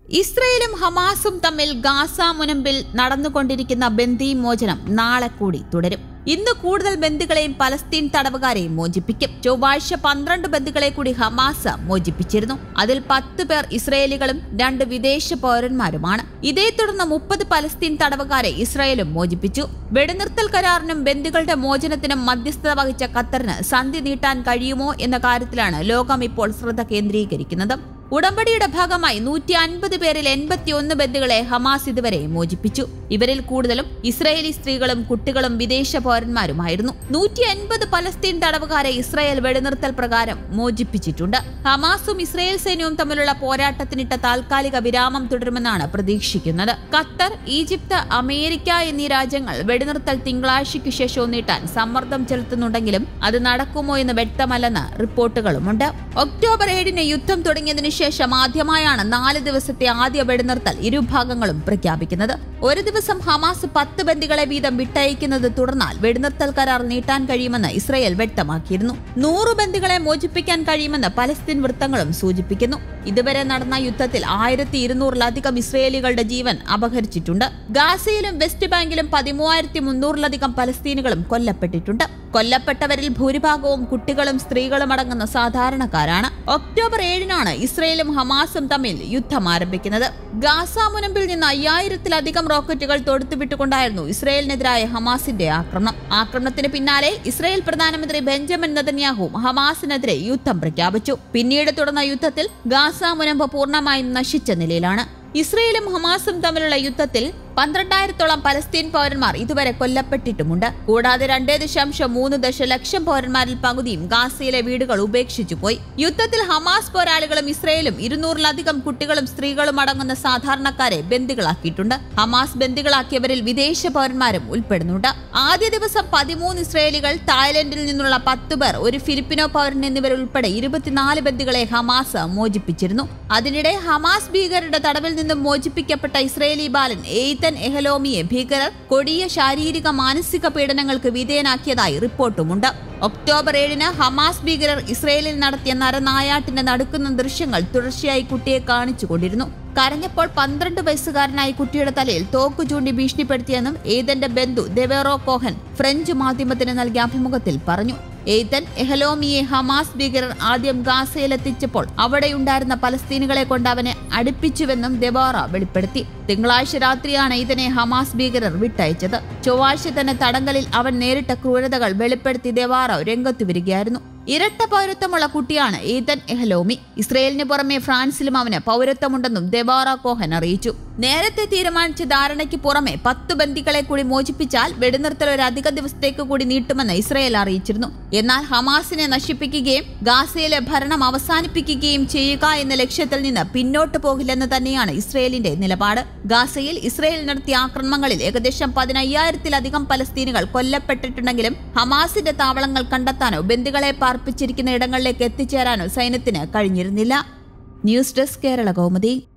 ഇസ്രയേലും ഹമാസും തമ്മിൽ ഗാസ മുനമ്പിൽ നടന്നുകൊണ്ടിരിക്കുന്ന ബന്ദിമോചനം നാളെ കൂടി തുടരും ഇന്ന് കൂടുതൽ ബന്ദികളെയും പലസ്തീൻ തടവുകാരെയും മോചിപ്പിക്കും ചൊവ്വാഴ്ച പന്ത്രണ്ട് ബന്ദികളെ കൂടി ഹമാസ് മോചിപ്പിച്ചിരുന്നു അതിൽ പത്ത് പേർ ഇസ്രയേലികളും രണ്ട് വിദേശ പൗരന്മാരുമാണ് ഇതേ തുടർന്ന് മുപ്പത് പലസ്തീൻ തടവുകാരെ ഇസ്രയേലും മോചിപ്പിച്ചു വെടിനിർത്തൽ കരാറിനും ബന്ദികളുടെ മോചനത്തിനും മധ്യസ്ഥത വഹിച്ച ഖത്തറിന് സന്ധി നീട്ടാൻ കഴിയുമോ എന്ന കാര്യത്തിലാണ് ലോകം ഇപ്പോൾ ശ്രദ്ധ കേന്ദ്രീകരിക്കുന്നത് ഉടമ്പടിയുടെ ഭാഗമായി നൂറ്റി അൻപത് പേരിൽ എൺപത്തിയൊന്ന് ബന്ധുക്കളെ ഹമാസ് ഇതുവരെ മോചിപ്പിച്ചു ഇവരിൽ കൂടുതലും ഇസ്രായേലി സ്ത്രീകളും കുട്ടികളും വിദേശ പൗരന്മാരുമായിരുന്നു നൂറ്റി എൺപത് പലസ്തീൻ തടവുകാരെ ഇസ്രായേൽ വെടിനിർത്തൽ പ്രകാരം മോചിപ്പിച്ചിട്ടുണ്ട് ഹമാസും ഇസ്രായേൽ സൈന്യവും തമ്മിലുള്ള പോരാട്ടത്തിനിട്ട താൽക്കാലിക വിരാമം തുടരുമെന്നാണ് പ്രതീക്ഷിക്കുന്നത് ഖത്തർ ഈജിപ്ത് അമേരിക്ക എന്നീ രാജ്യങ്ങൾ വെടിനിർത്തൽ തിങ്കളാഴ്ചയ്ക്ക് ശേഷവും നീട്ടാൻ സമ്മർദ്ദം ചെലുത്തുന്നുണ്ടെങ്കിലും അത് നടക്കുമോ എന്ന് വ്യക്തമല്ലെന്ന് റിപ്പോർട്ടുകളുമുണ്ട് ഒക്ടോബർ ഏഴിന് യുദ്ധം തുടങ്ങിയതിനു ശേഷം ആദ്യമായാണ് നാല് ദിവസത്തെ ആദ്യ വെടിനിർത്തൽ ഇരുഭാഗങ്ങളും പ്രഖ്യാപിക്കുന്നത് ഒരു ദിവസം ഹമാസ് പത്ത് ബന്ദികളെ വീതം വിട്ടയക്കുന്നത് തുടർന്നാൽ വെടിനിർത്തൽ കരാർ നീട്ടാൻ കഴിയുമെന്ന് ഇസ്രയേൽ വ്യക്തമാക്കിയിരുന്നു നൂറ് ബന്ദികളെ മോചിപ്പിക്കാൻ കഴിയുമെന്ന് പലസ്തീൻ വൃത്തങ്ങളും സൂചിപ്പിക്കുന്നു ഇതുവരെ നടന്ന യുദ്ധത്തിൽ ആയിരത്തി ഇരുന്നൂറിലധികം ഇസ്രയേലികളുടെ ജീവൻ അപഹരിച്ചിട്ടുണ്ട് ഗാസയിലും വെസ്റ്റ് ബാങ്കിലും പതിമൂവായിരത്തി മുന്നൂറിലധികം പലസ്തീനുകളും കൊല്ലപ്പെട്ടിട്ടുണ്ട് കൊല്ലപ്പെട്ടവരിൽ ഭൂരിഭാഗവും കുട്ടികളും സ്ത്രീകളും അടങ്ങുന്ന സാധാരണക്കാരാണ് ഒക്ടോബർ ഏഴിനാണ് ഇസ്രയേലും ഹമാസും തമ്മിൽ യുദ്ധം ആരംഭിക്കുന്നത് ഗാസ മുനമ്പിൽ നിന്ന് അയ്യായിരത്തിലധികം റോക്കറ്റുകൾ തൊടുത്തുവിട്ടുകൊണ്ടായിരുന്നു ഇസ്രയേലിനെതിരായ ഹമാസിന്റെ ആക്രമണം ആക്രമണത്തിന് പിന്നാലെ ഇസ്രയേൽ പ്രധാനമന്ത്രി ബെഞ്ചമിൻ നെതന്യാഹുവും ഹമാസിനെതിരെ യുദ്ധം പ്രഖ്യാപിച്ചു പിന്നീട് തുടർന്ന യുദ്ധത്തിൽ ഗാസ മുനമ്പ് പൂർണ്ണമായും നശിച്ച നിലയിലാണ് ഇസ്രയേലും ഹമാസും തമ്മിലുള്ള യുദ്ധത്തിൽ പന്ത്രണ്ടായിരത്തോളം പലസ്തീൻ പൗരന്മാർ ഇതുവരെ കൊല്ലപ്പെട്ടിട്ടുമുണ്ട് കൂടാതെ രണ്ടേ ദശാംശം മൂന്ന് ദശലക്ഷം പൗരന്മാരിൽ പകുതിയും ഗാസയിലെ വീടുകൾ ഉപേക്ഷിച്ചു പോയി യുദ്ധത്തിൽ ഹമാസ് പോരാളികളും ഇസ്രയേലും ഇരുന്നൂറിലധികം കുട്ടികളും സ്ത്രീകളും അടങ്ങുന്ന സാധാരണക്കാരെ ബന്ദികളാക്കിയിട്ടുണ്ട് ഹമാസ് ബന്ദികളാക്കിയവരിൽ വിദേശ പൗരന്മാരും ഉൾപ്പെടുന്നുണ്ട് ആദ്യ ദിവസം പതിമൂന്ന് ഇസ്രയേലികൾ തായ്ലൻഡിൽ നിന്നുള്ള പത്ത് പേർ ഒരു ഫിലിപ്പിനോ പൗരൻ എന്നിവരുൾപ്പെടെ ഇരുപത്തിനാല് ബന്ദികളെ ഹമാസ് മോചിപ്പിച്ചിരുന്നു അതിനിടെ ഹമാസ് ഭീകരരുടെ തടവിൽ നിന്നും മോചിപ്പിക്കപ്പെട്ട ഇസ്രയേലി ബാലൻ എയ്തൻ എഹലോമിയെ ഭീകരർ കൊടിയ ശാരീരിക മാനസിക പീഡനങ്ങൾക്ക് വിധേയനാക്കിയതായി റിപ്പോർട്ടുമുണ്ട് ഒക്ടോബർ ഏഴിന് ഹമാസ് ഭീകരർ ഇസ്രയേലിൽ നടത്തിയ നരനായാട്ടിന്റെ നടുക്കുന്ന ദൃശ്യങ്ങൾ തുടർച്ചയായി കുട്ടിയെ കാണിച്ചുകൊണ്ടിരുന്നു കരഞ്ഞപ്പോൾ പന്ത്രണ്ട് വയസ്സുകാരനായ കുട്ടിയുടെ തലയിൽ തോക്കു ചൂണ്ടി ഭീഷണിപ്പെടുത്തിയെന്നും ഏതന്റെ ബന്ധു ദെവേറോ കോഹൻ ഫ്രഞ്ച് മാധ്യമത്തിന് നൽകിയ അഭിമുഖത്തിൽ പറഞ്ഞു എയ്തൻ എഹലോമിയെ ഹമാസ് ഭീകരർ ആദ്യം ഗാസയിലെത്തിച്ചപ്പോൾ അവിടെയുണ്ടായിരുന്ന പലസ്തീനുകളെ കൊണ്ട് അവനെ അടുപ്പിച്ചുവെന്നും ദെബോറ വെളിപ്പെടുത്തി തിങ്കളാഴ്ച രാത്രിയാണ് ഇതിനെ ഹമാസ് ഭീകരർ വിട്ടയച്ചത് ചൊവ്വാഴ്ച തന്നെ തടങ്കലിൽ അവൻ നേരിട്ട ക്രൂരതകൾ വെളിപ്പെടുത്തി ദെവാറ രംഗത്തു വരികയായിരുന്നു ഇരട്ട പൗരത്വമുള്ള കുട്ടിയാണ് ഈതൻ എഹലോമി ഇസ്രയേലിന് പുറമെ ഫ്രാൻസിലും അവന് പൗരത്വമുണ്ടെന്നും ദെബോറ കോഹൻ അറിയിച്ചു നേരത്തെ തീരുമാനിച്ച ധാരണയ്ക്ക് പുറമെ പത്ത് ബന്ദികളെ കൂടി മോചിപ്പിച്ചാൽ വെടിനിർത്തൽ ഒരു അധിക ദിവസത്തേക്ക് കൂടി നീട്ടുമെന്ന് ഇസ്രയേൽ അറിയിച്ചിരുന്നു എന്നാൽ ഹമാസിനെ നശിപ്പിക്കുകയും ഗാസയിലെ ഭരണം അവസാനിപ്പിക്കുകയും ചെയ്യുക എന്ന ലക്ഷ്യത്തിൽ നിന്ന് പിന്നോട്ട് പോകില്ലെന്ന് തന്നെയാണ് ഇസ്രയേലിന്റെ നിലപാട് ഗാസയിൽ ഇസ്രയേൽ നടത്തിയ ആക്രമണങ്ങളിൽ ഏകദേശം പതിനയ്യായിരത്തിലധികം പലസ്തീനുകൾ കൊല്ലപ്പെട്ടിട്ടുണ്ടെങ്കിലും ഹമാസിന്റെ താവളങ്ങൾ കണ്ടെത്താനോ ബന്ദികളെ പാർപ്പിച്ചിരിക്കുന്ന ഇടങ്ങളിലേക്ക് എത്തിച്ചേരാനോ സൈന്യത്തിന് കഴിഞ്ഞിരുന്നില്ല ന്യൂസ് ഡെസ്ക് കേരള കൗമുദി